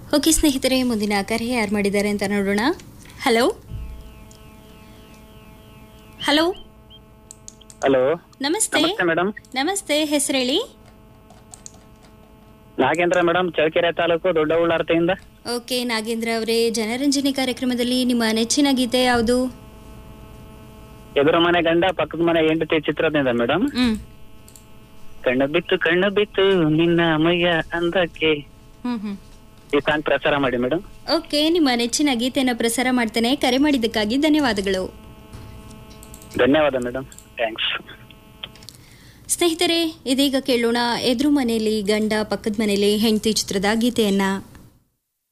okay ಸ್ನೇಹಿತರೆ ಮುಂದಿನ ಕರೆ ಯಾರು ಮಾಡಿದ್ದಾರೆ ಅಂತ ನೋಡೋಣ ಹಲೋ ಹಲೋ ಹಲೋ ನಮಸ್ತೆ ನಮಸ್ತೆ ಮೇಡಮ್ ನಮಸ್ತೆ ಹೆಸರು ಹೇಳಿ ನಾಗೇಂದ್ರ ಮೇಡಮ್ ಚಳ್ಳಕೆರೆ ತಾಲೂಕು ದೊಡ್ಡ ಉಳ್ಳಾರ್ತೆಯಿಂದ ಓಕೆ ನಾಗೇಂದ್ರ ಅವರೇ ಜನರಂಜನೆ ಕಾರ್ಯಕ್ರಮದಲ್ಲಿ ನಿಮ್ಮ ನೆಚ್ಚಿನ ಗೀತೆ ಯಾವುದು ಎದುರು ಮನೆ ಗಂಡ ಪಕ್ಕದ ಮನೆ ಹೆಂಡತಿ ಚಿತ್ರದಿಂದ ಮೇಡಮ್ ಹ್ಮ್ ಕಣ್ಣು ಬಿತ್ತು ಕಣ್ಣು ಬಿತ್ತು ನಿನ್ನ ಮೈಯ ಅಂದಕ್ಕೆ ಹ್ಮ್ ಹ್ಮ್ ಈ ಸಾಂಗ್ ಪ್ರಚಾರ ಮಾಡಿ ಮೇಡಮ್ ಓಕೆ ನಿಮ್ಮ ನೆಚ್ಚಿನ ಗೀತೆಯನ್ನು ಪ್ರಸಾರ ಮಾಡ್ತೇನೆ ಕರೆ ಮಾಡಿದ್ದಕ್ಕಾಗಿ ಧನ್ಯವಾದಗಳು ಧನ್ಯವಾದ ಮೇಡಮ್ ಥ್ಯಾಂಕ್ಸ್ ಸ್ನೇಹಿತರೆ ಇದೀಗ ಕೇಳೋಣ ಎದುರು ಮನೆಯಲ್ಲಿ ಗಂಡ ಪಕ್ಕದ ಮನೆಯಲ್ಲಿ ಹೆಂಡತಿ ಚಿತ್ರದ ಗೀತೆಯನ್ನ